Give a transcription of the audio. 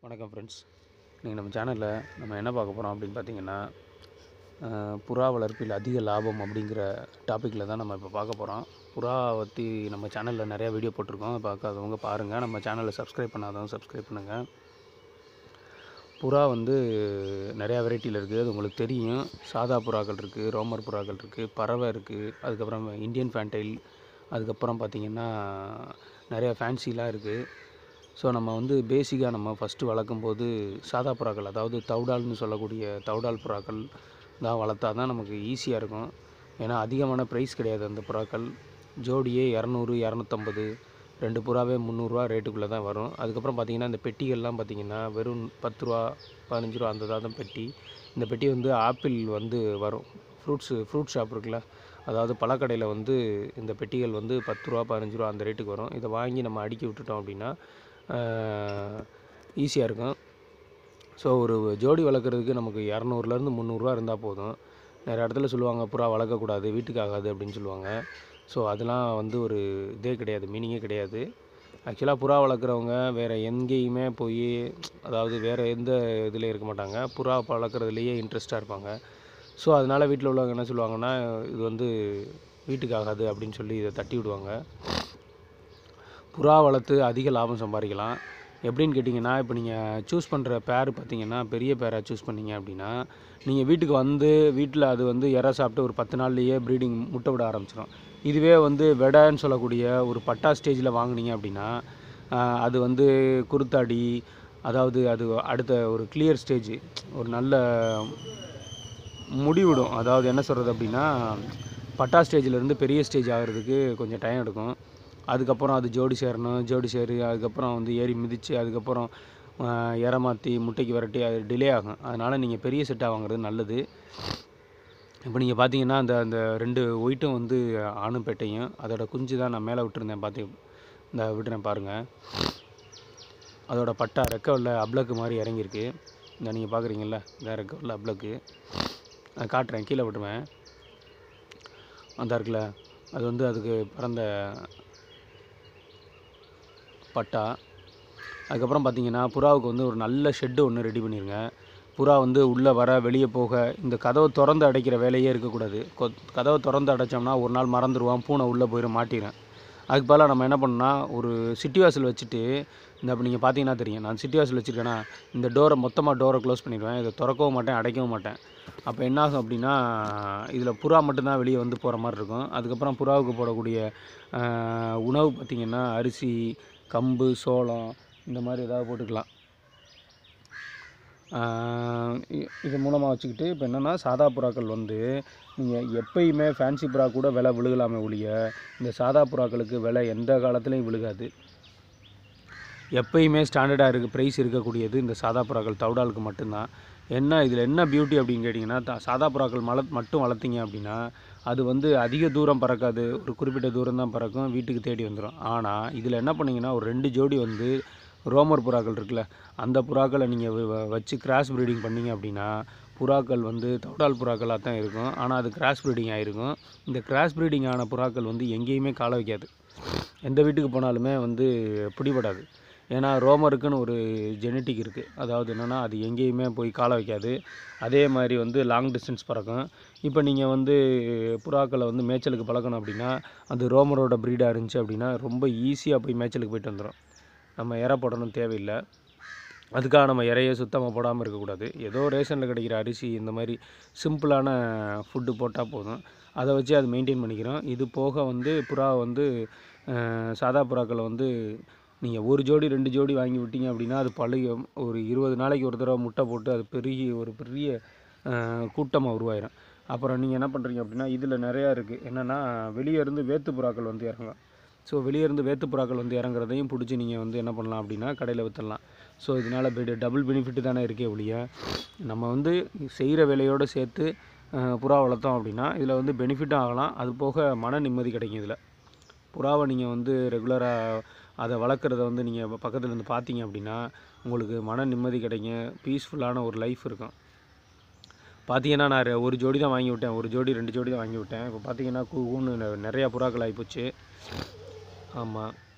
வணக்கம் ஃப்ரெண்ட்ஸ் இன்றைக்கி நம்ம சேனலில் நம்ம என்ன பார்க்க போகிறோம் அப்படின்னு பார்த்தீங்கன்னா அஹ், புறா வளர்ப்பில் அதிக லாபம் அப்படிங்கிற டாப்பிக்கில் தான் நம்ம இப்போ பார்க்க போகிறோம் புறா பற்றி நம்ம சேனலில் நிறையா வீடியோ போட்டிருக்கோம் பார்க்காதவங்க பாருங்கள் நம்ம சேனலை சப்ஸ்கிரைப் பண்ணாதவங்க சப்ஸ்கிரைப் பண்ணுங்கள் புறா வந்து நிறையா வெரைட்டியில் இருக்குது அது உங்களுக்கு தெரியும் சாதா புறாக்கள் இருக்குது ரோமர் புறாக்கள் இருக்குது பறவை இருக்குது அதுக்கப்புறம் இந்தியன் ஃபேண்டைல் அதுக்கப்புறம் பார்த்திங்கன்னா நிறையா ஃபேன்சிலாம் இருக்குது ஸோ நம்ம வந்து பேசிக்காக நம்ம ஃபஸ்ட்டு வளர்க்கும் போது சாதா புறாக்கள் அதாவது தவுடால்னு சொல்லக்கூடிய தவுடால் புறாக்கள் தான் வளர்த்தா தான் நமக்கு ஈஸியாக இருக்கும் ஏன்னா அதிகமான ப்ரைஸ் கிடையாது அந்த புறாக்கள் ஜோடியே இரநூறு இரநூத்தம்பது ரெண்டு புறாவே முந்நூறுரூவா ரேட்டுக்குள்ளே தான் வரும் அதுக்கப்புறம் பார்த்திங்கன்னா இந்த பெட்டிகள்லாம் பார்த்திங்கன்னா வெறும் பத்து ரூபா பதினஞ்சு ரூபா அந்த தான் பெட்டி இந்த பெட்டி வந்து ஆப்பிள் வந்து வரும் ஃப்ரூட்ஸு ஃப்ரூட் ஷாப் இருக்குல்ல அதாவது பழக்கடையில் வந்து இந்த பெட்டிகள் வந்து பத்து ரூபா பதினஞ்சு ரூபா அந்த ரேட்டுக்கு வரும் இதை வாங்கி நம்ம அடுக்கி விட்டுட்டோம் அப்படின்னா ஈஸியாக இருக்கும் ஸோ ஒரு ஜோடி வளர்க்குறதுக்கு நமக்கு இரநூறுலேருந்து முந்நூறுரூவா இருந்தால் போதும் நிறைய இடத்துல சொல்லுவாங்க புறா வளர்க்கக்கூடாது வீட்டுக்கு ஆகாது அப்படின்னு சொல்லுவாங்க ஸோ அதெல்லாம் வந்து ஒரு இதே கிடையாது மீனிங்கே கிடையாது ஆக்சுவலாக புறா வளர்க்குறவங்க வேறு எங்கேயுமே போய் அதாவது வேறு எந்த இதுலேயும் இருக்க மாட்டாங்க புறா வளர்க்குறதுலேயே இன்ட்ரெஸ்ட்டாக இருப்பாங்க ஸோ அதனால் வீட்டில் உள்ளவங்க என்ன சொல்லுவாங்கன்னா இது வந்து வீட்டுக்கு ஆகாது அப்படின்னு சொல்லி இதை தட்டி விடுவாங்க புறா வளர்த்து அதிக லாபம் சம்பாதிக்கலாம் எப்படின்னு கேட்டிங்கன்னா இப்போ நீங்கள் சூஸ் பண்ணுற பேர் பார்த்தீங்கன்னா பெரிய பேராக சூஸ் பண்ணீங்க அப்படின்னா நீங்கள் வீட்டுக்கு வந்து வீட்டில் அது வந்து இறை சாப்பிட்டு ஒரு பத்து நாள்லேயே ப்ரீடிங் முட்டை விட ஆரம்பிச்சிடும் இதுவே வந்து வெடைன்னு சொல்லக்கூடிய ஒரு பட்டா ஸ்டேஜில் வாங்குனீங்க அப்படின்னா ஆஹ், அது வந்து குருத்தாடி அதாவது அது அடுத்த ஒரு கிளியர் ஸ்டேஜ் ஒரு நல்ல முடிவிடும் அதாவது என்ன சொல்கிறது அப்படின்னா பட்டா ஸ்டேஜிலேருந்து பெரிய ஸ்டேஜ் ஆகிறதுக்கு கொஞ்சம் டைம் எடுக்கும் அதுக்கப்புறம் அது ஜோடி சேரணும் ஜோடி சேரு அதுக்கப்புறம் வந்து ஏறி மிதித்து அதுக்கப்புறம் ஆஹ், இரை மாற்றி முட்டைக்கு விரட்டி அது டிலே ஆகும் அதனால் நீங்கள் பெரிய செட்டாக வாங்குறது நல்லது இப்போ நீங்கள் பார்த்தீங்கன்னா அந்த அந்த ரெண்டு ஒயிட்டும் வந்து ஆணும் பெட்டையும் அதோட குஞ்சு தான் நான் மேலே விட்டுருந்தேன் பார்த்து இந்த விட்டுறேன் பாருங்கள் அதோட பட்டா ரெக்க உள்ள அப்ளக்கு மாதிரி இறங்கியிருக்கு இந்த நீங்கள் பார்க்குறீங்கல்ல இந்த ரெக்க உள்ள அப்ளக்கு நான் காட்டுறேன் கீழே விட்டுருவேன் அந்த இருக்குல்ல அது வந்து அதுக்கு பிறந்த பட்டா அதுக்கப்புறம் பார்த்தீங்கன்னா புறாவுக்கு வந்து ஒரு நல்ல ஷெட்டு ஒன்று ரெடி பண்ணிடுங்க புறா வந்து உள்ளே வர வெளியே போக இந்த கதவை திறந்து அடைக்கிற வேலையே இருக்கக்கூடாது கொ- கதவை திறந்து அடைச்சோம்னா ஒரு நாள் மறந்துடுவான் பூனை உள்ளே போயிடும் மாட்டிடும் அதுக்கு பதிலாக நம்ம என்ன பண்ணோம்னா ஒரு சிட்டி வாசல் வச்சுட்டு இந்த இப்போ நீங்கள் பார்த்தீங்கன்னா தெரியும் நான் சிட்டி வாசல் வச்சுருக்கேன்னா இந்த டோரை மொத்தமாக டோரை க்ளோஸ் பண்ணிடுவேன் இதை திறக்கவும் மாட்டேன் அடைக்கவும் மாட்டேன் அப்போ என்ன ஆகும் அப்படின்னா இதில் புறா மட்டும்தான் வெளியே வந்து போகிற மாதிரி இருக்கும் அதுக்கப்புறம் புறாவுக்கு போடக்கூடிய ஆஹ், உணவு பார்த்திங்கன்னா அரிசி கம்பு சோளம் இந்த மாதிரி ஏதாவது போட்டுக்கலாம் ஆஹ் இ- இது மூலமாக வச்சுக்கிட்டு இப்போ என்னென்னா சாதா புறாக்கள் வந்து நீங்கள் எப்பயுமே ஃபேன்சி புறா கூட விலை விழுகலாமே ஒழிய இந்த சாதா புறாக்களுக்கு விலை எந்த காலத்துலேயும் விழுகாது எப்பயுமே ஸ்டாண்டர்டாக இருக்குது ப்ரைஸ் இருக்கக்கூடியது இந்த சாதா புறாக்கள் தவுடாலுக்கு மட்டும்தான் என்ன இதில் என்ன பியூட்டி அப்படின்னு கேட்டிங்கன்னா த சாதா புறாக்கள் மல மட்டும் வளர்த்தீங்க அப்படின்னா அது வந்து அதிக தூரம் பறக்காது ஒரு குறிப்பிட்ட தூரம் தான் பறக்கும் வீட்டுக்கு தேடி வந்துடும் ஆனால் இதில் என்ன பண்ணீங்கன்னா ஒரு ரெண்டு ஜோடி வந்து ரோமர் புறாக்கள் இருக்குல்ல அந்த புறாக்களை நீங்கள் வச்சு கிராஸ் ப்ரீடிங் பண்ணீங்க அப்படின்னா புறாக்கள் வந்து தவுடால் புறாக்களாக தான் இருக்கும் ஆனால் அது கிராஸ் ப்ரீடிங் ஆகிருக்கும் இந்த கிராஸ் ப்ரீடிங் ஆன புறாக்கள் வந்து எங்கேயுமே கால வைக்காது எந்த வீட்டுக்கு போனாலுமே வந்து பிடிபடாது ஏன்னா ரோமருக்குன்னு ஒரு ஜெனட்டிக் இருக்குது அதாவது என்னென்னா அது எங்கேயுமே போய் கால வைக்காது அதே மாதிரி வந்து லாங் டிஸ்டன்ஸ் பறக்கும் இப்போ நீங்கள் வந்து புறாக்களை வந்து மேய்ச்சலுக்கு பழக்கணும் அப்படின்னா அது ரோமரோட ப்ரீடாக இருந்துச்சு அப்படின்னா ரொம்ப ஈஸியாக போய் மேய்ச்சலுக்கு போயிட்டு வந்துடும் நம்ம இறை போடணும் தேவையில்லை அதுக்காக நம்ம இறைய சுத்தமாக போடாமல் இருக்கக்கூடாது ஏதோ ரேஷனில் கிடைக்கிற அரிசி இந்த மாதிரி சிம்பிளான ஃபுட்டு போட்டால் போதும் அதை வச்சு அது மெயின்டைன் பண்ணிக்கிறோம் இது போக வந்து புறா வந்து அஹ், சாதா புறாக்களை வந்து நீங்கள் ஒரு ஜோடி ரெண்டு ஜோடி வாங்கி விட்டீங்க அப்படின்னா அது பழைய ஒரு இருபது நாளைக்கு ஒரு தடவை முட்டை போட்டு அது பெருகி ஒரு பெரிய கூட்டமாக உருவாயிரும் அப்புறம் நீங்கள் என்ன பண்ணுறீங்க அப்படின்னா இதில் நிறையா இருக்குது என்னென்னா வெளியே இருந்து வேத்து புறாக்கள் வந்து இறங்கும் ஸோ வெளியே இருந்து வேத்து புறாக்கள் வந்து இறங்குறதையும் பிடிச்சி நீங்கள் வந்து என்ன பண்ணலாம் அப்படின்னா கடையில் விற்றுடலாம் ஸோ இதனால் டபுள் பெனிஃபிட் தானே இருக்கே ஒழிய நம்ம வந்து செய்கிற வேலையோடு சேர்த்து அஹ், புறா வளர்த்தோம் அப்படின்னா இதில் வந்து பெனிஃபிட்டும் ஆகலாம் அது போக மன நிம்மதி கிடைக்கும் இதில் புறாவை நீங்கள் வந்து ரெகுலராக அதை வளர்க்குறத வந்து நீங்கள் பக்கத்தில் இருந்து பார்த்தீங்க அப்படின்னா உங்களுக்கு மன நிம்மதி கிடைக்கும் பீஸ்ஃபுல்லான ஒரு லைஃப் இருக்கும் பார்த்தீங்கன்னா நான் ரெ- ஒரு ஜோடி தான் வாங்கி விட்டேன் ஒரு ஜோடி ரெண்டு ஜோடி தான் வாங்கி விட்டேன் இப்போ பார்த்தீங்கன்னா கூன்னு நிறையா புறாக்கள் ஆகிப்போச்சு ஆமாம்